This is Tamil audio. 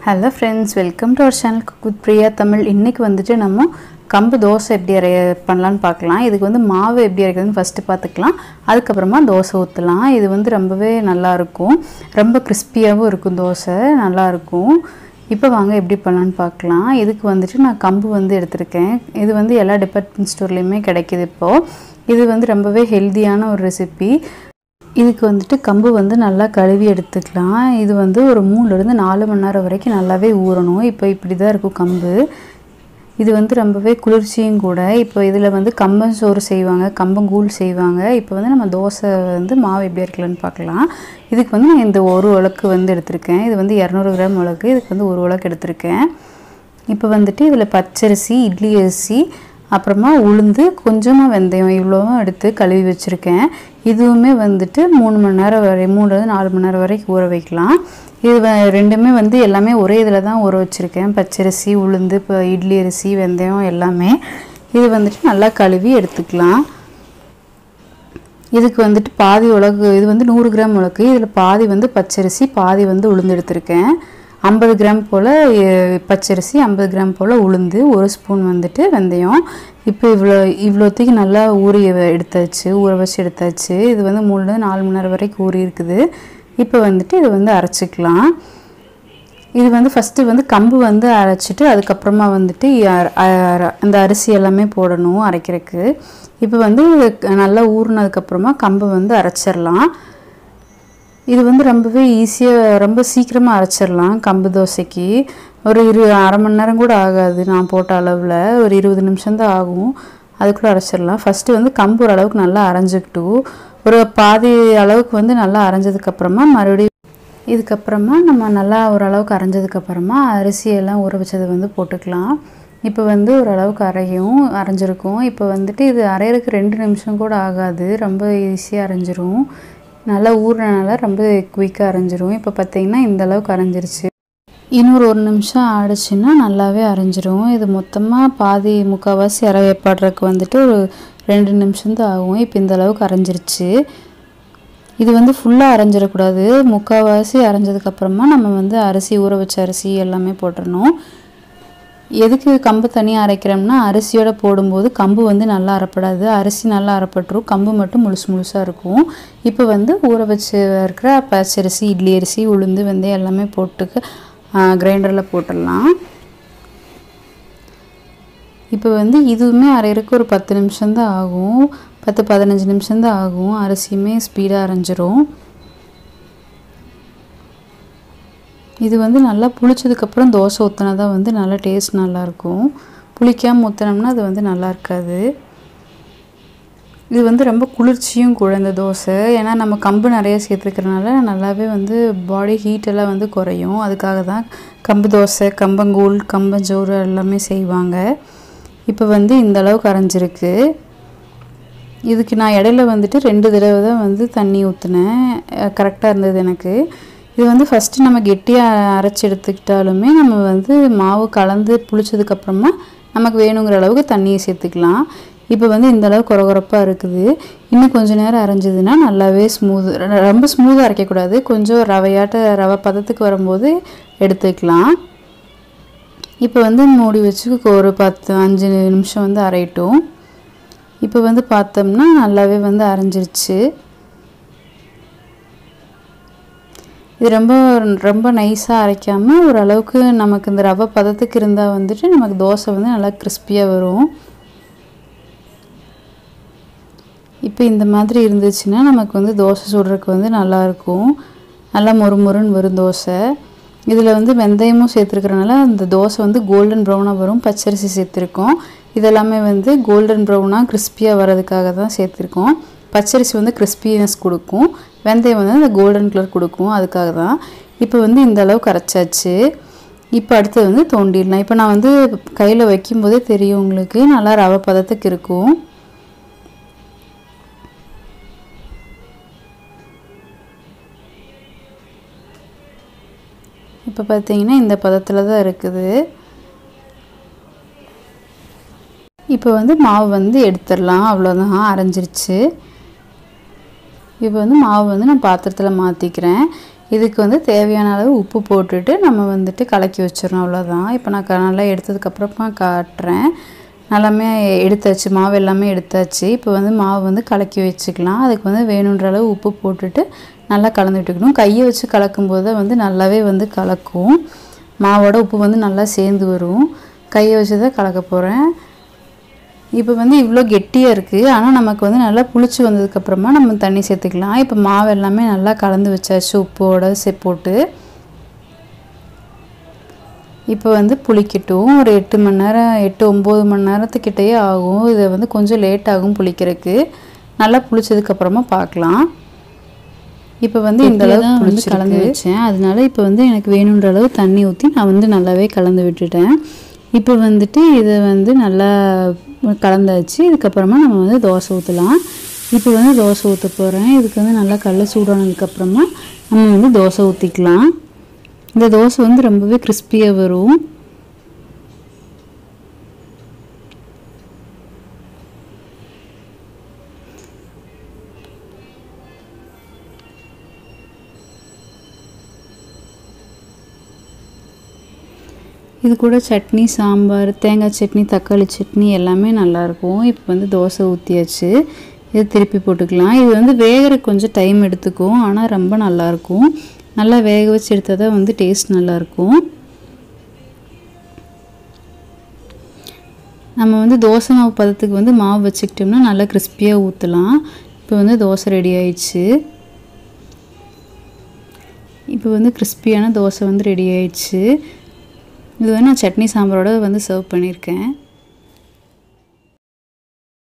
hello friends welcome to our channel cook with Priya Tamil இன்றைக்கி வந்துட்டு நம்ம கம்பு தோசை எப்படி அரைய பண்ணலான்னு பார்க்கலாம் இதுக்கு வந்து மாவு எப்படி அரைக்கிறதுன்னு ஃபஸ்ட்டு பார்த்துக்கலாம் அதுக்கப்புறமா தோசை ஊற்றலாம் இது வந்து ரொம்பவே நல்லாயிருக்கும் ரொம்ப கிறிஸ்பியாகவும் இருக்கும் தோசை நல்லாயிருக்கும் இப்போ வாங்க எப்படி பண்ணலான்னு பார்க்கலாம் இதுக்கு வந்துட்டு நான் கம்பு வந்து எடுத்திருக்கேன் இது வந்து எல்லா டிபார்ட்மெண்ட் ஸ்டோர்லேயுமே கிடைக்கிது இப்போது இது வந்து ரொம்பவே ஹெல்த்தியான ஒரு ரெசிபி இதுக்கு வந்துட்டு கம்பு வந்து நல்லா கழுவி எடுத்துக்கலாம் இது வந்து ஒரு மூணுலேருந்து நாலு மணி நேரம் வரைக்கும் நல்லாவே ஊறணும் இப்போ இப்படி தான் இருக்கும் கம்பு இது வந்து ரொம்பவே குளிர்ச்சியும் கூட இப்போ இதில் வந்து கம்பஞ்சோறு செய்வாங்க கம்பங்கூழ் செய்வாங்க இப்போ வந்து நம்ம தோசை வந்து மாவு எப்படி இருக்கலாம்னு பார்க்கலாம் இதுக்கு வந்து நான் இந்த ஒரு உலக்கு வந்து எடுத்திருக்கேன் இது வந்து இரநூறு கிராம் உலக்கு இதுக்கு வந்து ஒரு உலக்கு எடுத்திருக்கேன் இப்போ வந்துட்டு இதில் பச்சரிசி இட்லி அரிசி அப்புறமா உளுந்து கொஞ்சமாக வெந்தயம் இவ்வளோவும் எடுத்து கழுவி வச்சுருக்கேன் இதுவுமே வந்துட்டு மூணு மணி நேரம் வரை மூணுலேருந்து நாலு மணி நேரம் வரைக்கும் ஊற வைக்கலாம் இது வ- ரெண்டுமே வந்து எல்லாமே ஒரே இதில் தான் ஊற வச்சுருக்கேன் பச்சரிசி உளுந்து இப்போ இட்லி அரிசி வெந்தயம் எல்லாமே இது வந்துட்டு நல்லா கழுவி எடுத்துக்கலாம் இதுக்கு வந்துட்டு பாதி உலகு இது வந்து நூறு கிராம் உலக்கு இதில் பாதி வந்து பச்சரிசி பாதி வந்து உளுந்து எடுத்திருக்கேன் ஐம்பது கிராம் போல் பச்சரிசி ஐம்பது கிராம் போல் உளுந்து ஒரு ஸ்பூன் வந்துட்டு வெந்தயம் இப்போ இவ்வளோ இவ்வளோத்துக்கு நல்லா ஊறி வ- எடுத்தாச்சு ஊற வச்சு எடுத்தாச்சு இது வந்து மூணுலேருந்து நாலு மணி நேரம் வரைக்கும் ஊறி இருக்குது இப்போ வந்துட்டு இதை வந்து அரைச்சிக்கலாம் இது வந்து ஃபஸ்ட்டு வந்து கம்பு வந்து அரைச்சிட்டு அதுக்கப்புறமா வந்துட்டு அர- அர- அந்த அரிசி எல்லாமே போடணும் அரைக்கிறதுக்கு இப்போ வந்து க- நல்லா ஊறினதுக்கப்புறமா கம்பு வந்து அரைச்சிடலாம் இது வந்து ரொம்பவே ஈஸியாக ரொம்ப சீக்கிரமாக அரைச்சிடலாம் கம்பு தோசைக்கு ஒரு இரு அரை மணி நேரம் கூட ஆகாது நான் போட்ட அளவில் ஒரு இருபது நிமிஷம் தான் ஆகும் அதுக்குள்ளே அரைச்சிடலாம் ஃபஸ்ட்டு வந்து கம்பு ஓரளவுக்கு நல்லா அரைஞ்சிக்கிட்டும் ஒரு பாதி அளவுக்கு வந்து நல்லா அரைஞ்சதுக்கப்புறமா மறுபடியும் இதுக்கப்புறமா நம்ம நல்லா ஓரளவுக்கு அரைஞ்சதுக்கப்புறமா அரிசியெல்லாம் ஊற வச்சதை வந்து போட்டுக்கலாம் இப்போ வந்து ஓரளவுக்கு அரையும் அரைஞ்சிருக்கும் இப்போ வந்துட்டு இது அரைகிறதுக்கு ரெண்டு நிமிஷம் கூட ஆகாது ரொம்ப ஈஸியாக அரைஞ்சிரும் நல்லா ஊறினால ரொம்ப குயிக்காக அரைஞ்சிரும் இப்போ பார்த்தீங்கன்னா இந்த அளவுக்கு அரைஞ்சிருச்சு இன்னொரு ஒரு நிமிஷம் ஆடிச்சுன்னா நல்லாவே அரைஞ்சிரும் இது மொத்தமாக பாதி முக்கால்வாசி அரையப்படுறதுக்கு வந்துட்டு ஒரு ரெண்டு நிமிஷம் தான் ஆகும் இப்போ இந்த அளவுக்கு அரைஞ்சிருச்சு இது வந்து ஃபுல்லாக அரைஞ்சிடக்கூடாது முக்கால்வாசி அரைஞ்சதுக்கப்புறமா நம்ம வந்து அரிசி ஊற வச்ச அரிசி எல்லாமே போட்டுடணும் எதுக்கு கம்பு தனியாக அரைக்கிறோம்னா அரிசியோட போடும்போது கம்பு வந்து நல்லா அரைப்படாது அரிசி நல்லா அரைப்பட்டுரும் கம்பு மட்டும் முழுசு முழுசாக இருக்கும் இப்போ வந்து ஊற வச்சு இருக்கிற பச்சரிசி இட்லி அரிசி உளுந்து வெந்தயம் எல்லாமே போட்டுக்கு கிரைண்டரில் போட்டுடலாம் இப்போ வந்து இதுவுமே அரைகிறதுக்கு ஒரு பத்து நிமிஷம்தான் ஆகும் பத்து பதினஞ்சு நிமிஷம்தான் ஆகும் அரிசியுமே ஸ்பீடாக அரைஞ்சிரும் இது வந்து நல்லா புளிச்சதுக்கப்புறம் தோசை ஊற்றினா தான் வந்து நல்லா டேஸ்ட் நல்லாயிருக்கும் புளிக்காமல் ஊற்றினோம்னா அது வந்து நல்லா இருக்காது இது வந்து ரொம்ப குளிர்ச்சியும் கூட இந்த தோசை ஏன்னா நம்ம கம்பு நிறைய சேர்த்துக்கிறனால நல்லாவே வந்து பாடி ஹீட் எல்லாம் வந்து குறையும் அதுக்காக தான் கம்பு தோசை கம்பங்கூழ் கம்பஞ்சோறு எல்லாமே செய்வாங்க இப்போ வந்து இந்த அளவுக்கு அரைஞ்சிருக்கு இதுக்கு நான் இடையில வந்துட்டு ரெண்டு தடவை தான் வந்து தண்ணி ஊற்றினேன் கரெக்டாக இருந்தது எனக்கு இது வந்து ஃபஸ்ட்டு நம்ம கெட்டியாக அரைச்சி எடுத்துக்கிட்டாலுமே நம்ம வந்து மாவு கலந்து புளிச்சதுக்கப்புறமா நமக்கு வேணுங்கிற அளவுக்கு தண்ணியை சேர்த்துக்கலாம் இப்போ வந்து இந்த அளவு குறகுறப்பாக இருக்குது இன்னும் கொஞ்ச நேரம் அரைஞ்சதுன்னா நல்லாவே ஸ்மூத் ரொம்ப ஸ்மூத்தாக அரைக்கக்கூடாது கொஞ்சம் ரவையாட்ட ரவை பதத்துக்கு வரும்போது எடுத்துக்கலாம் இப்போ வந்து மூடி வச்சு ஒரு பத்து அஞ்சு நிமிஷம் வந்து அரையட்டும் இப்போ வந்து பார்த்தோம்னா நல்லாவே வந்து அரைஞ்சிருச்சு இது ரொம்ப ரொம்ப நைஸாக அரைக்காமல் ஓரளவுக்கு நமக்கு இந்த ரவை பதத்துக்கு இருந்தால் வந்துட்டு நமக்கு தோசை வந்து நல்லா கிறிஸ்பியாக வரும் இப்போ இந்த மாதிரி இருந்துச்சுன்னா நமக்கு வந்து தோசை சுடுறதுக்கு வந்து நல்லாயிருக்கும் நல்லா மொறு மொறுன்னு வரும் தோசை இதில் வந்து வெந்தயமும் சேர்த்துருக்கறனால அந்த தோசை வந்து கோல்டன் ப்ரௌனாக வரும் பச்சரிசி சேர்த்துருக்கோம் இதெல்லாமே வந்து கோல்டன் ப்ரௌனாக கிறிஸ்பியாக வர்றதுக்காக தான் சேர்த்துருக்கோம் பச்சரிசி வந்து கிறிஸ்பினஸ் கொடுக்கும் வெந்தயம் வந்து அந்த கோல்டன் கலர் கொடுக்கும் அதுக்காக தான் இப்போ வந்து இந்த அளவுக்கு அரைச்சாச்சு இப்போ அடுத்தது வந்து தோண்டிடலாம் இப்போ நான் வந்து கையில் வைக்கும்போதே தெரியும் உங்களுக்கு நல்லா ரவை பதத்துக்கு இருக்கும் இப்போ பார்த்தீங்கன்னா இந்த பதத்தில் தான் இருக்குது இப்போ வந்து மாவு வந்து எடுத்துடலாம் அவ்வளோதான் அரைஞ்சிருச்சு இப்போ வந்து மாவு வந்து நான் பாத்திரத்தில் மாற்றிக்கிறேன் இதுக்கு வந்து தேவையான அளவு உப்பு போட்டுட்டு நம்ம வந்துட்டு கலக்கி வச்சிடணும் அவ்வளோதான் இப்போ நான் க- நல்லா எடுத்ததுக்கப்புறமா காட்டுறேன் நல்லாமே எடுத்தாச்சு மாவு எல்லாமே எடுத்தாச்சு இப்போ வந்து மாவு வந்து கலக்கி வச்சுக்கலாம் அதுக்கு வந்து வேணுன்ற அளவு உப்பு போட்டுட்டு நல்லா கலந்து விட்டுக்கணும் கையை வச்சு கலக்கும்போது தான் வந்து நல்லாவே வந்து கலக்கும் மாவோட உப்பு வந்து நல்லா சேர்ந்து வரும் கையை வச்சு தான் கலக்க போகிறேன் இப்போ வந்து இவ்வளோ கெட்டியாக இருக்குது ஆனால் நமக்கு வந்து நல்லா புளிச்சு வந்ததுக்கப்புறமா நம்ம தண்ணி சேர்த்துக்கலாம் இப்போ மாவு எல்லாமே நல்லா கலந்து வச்சாச்சு உப்போட சே போட்டு இப்போ வந்து புளிக்கட்டும் ஒரு எட்டு மணி நேரம் எட்டு ஒம்பது மணி நேரத்துக்கிட்டேயே ஆகும் இதை வந்து கொஞ்சம் லேட் ஆகும் புளிக்கிறதுக்கு நல்லா புளிச்சதுக்கப்புறமா பார்க்கலாம் இப்போ வந்து இந்த அளவுக்கு தான் வந்து புளிச்சு கலந்து வச்சேன் அதனால இப்போ வந்து எனக்கு வேணுன்ற அளவு தண்ணி ஊற்றி நான் வந்து நல்லாவே கலந்து விட்டுட்டேன் இப்போ வந்துட்டு இதை வந்து நல்லா கலந்தாச்சு இதுக்கப்புறமா நம்ம வந்து தோசை ஊற்றலாம் இப்போ வந்து தோசை ஊற்ற போகிறேன் இதுக்கு வந்து நல்லா கடல சூடானதுக்கப்புறமா நம்ம வந்து தோசை ஊற்றிக்கலாம் இந்த தோசை வந்து ரொம்பவே கிறிஸ்பியாக வரும் இது கூட சட்னி சாம்பார் தேங்காய் சட்னி தக்காளி சட்னி எல்லாமே நல்லாயிருக்கும் இப்போ வந்து தோசை ஊற்றியாச்சு இது திருப்பி போட்டுக்கலாம் இது வந்து வேகிற கொஞ்சம் டைம் எடுத்துக்கும் ஆனால் ரொம்ப நல்லாயிருக்கும் நல்லா வேக வச்சு எடுத்தால் தான் வந்து டேஸ்ட் நல்லாயிருக்கும் நம்ம வந்து தோசை மாவு பதத்துக்கு வந்து மாவு வச்சுக்கிட்டோம்னா நல்லா கிறிஸ்பியாக ஊற்றலாம் இப்போ வந்து தோசை ரெடி ஆயிடுச்சு இப்போ வந்து கிறிஸ்பியான தோசை வந்து ரெடி ஆயிடுச்சு இது வந்து நான் சட்னி சாம்பாரோட வந்து சர்வ் பண்ணியிருக்கேன்